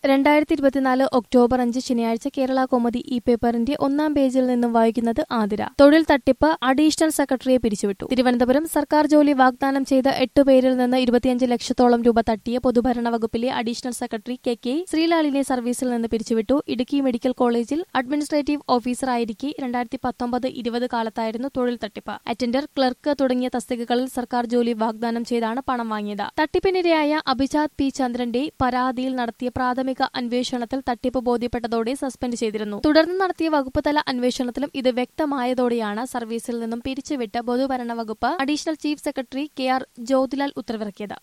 രണ്ടായിരത്തി ഇരുപത്തിനാല് ഒക്ടോബർ അഞ്ച് ശനിയാഴ്ച കേരള കോമതി ഈ പേപ്പറിന്റെ ഒന്നാം പേജിൽ നിന്നും വായിക്കുന്നത് ആതിര തൊഴിൽ തട്ടിപ്പ് അഡീഷണൽ സെക്രട്ടറിയെ പിരിച്ചുവിട്ടു തിരുവനന്തപുരം സർക്കാർ ജോലി വാഗ്ദാനം ചെയ്ത എട്ട് പേരിൽ നിന്ന് ഇരുപത്തിയഞ്ച് ലക്ഷത്തോളം രൂപ തട്ടിയ പൊതുഭരണ വകുപ്പിലെ അഡീഷണൽ സെക്രട്ടറി കെ കെ ശ്രീലാലിനെ സർവീസിൽ നിന്ന് പിരിച്ചുവിട്ടു ഇടുക്കി മെഡിക്കൽ കോളേജിൽ അഡ്മിനിസ്ട്രേറ്റീവ് ഓഫീസറായിരിക്കെ രണ്ടായിരത്തി പത്തൊമ്പത് ഇരുപത് കാലത്തായിരുന്നു തൊഴിൽ തട്ടിപ്പ് അറ്റൻഡർ ക്ലർക്ക് തുടങ്ങിയ തസ്തികകളിൽ സർക്കാർ ജോലി വാഗ്ദാനം ചെയ്താണ് പണം വാങ്ങിയത് തട്ടിപ്പിനിരയായ അഭിജാത് പി ചന്ദ്രന്റെ പരാതിയിൽ നടത്തിയ പ്രാഥമിക അന്വേഷണത്തിൽ തട്ടിപ്പ് ബോധ്യപ്പെട്ടതോടെ സസ്പെൻഡ് ചെയ്തിരുന്നു തുടർന്ന് നടത്തിയ വകുപ്പ് തല അന്വേഷണത്തിലും ഇത് വ്യക്തമായതോടെയാണ് സർവീസിൽ നിന്നും പിരിച്ചുവിട്ട് പൊതുഭരണ വകുപ്പ് additional chief secretary K R Jyothilal ഉത്തരവിറക്കിയത്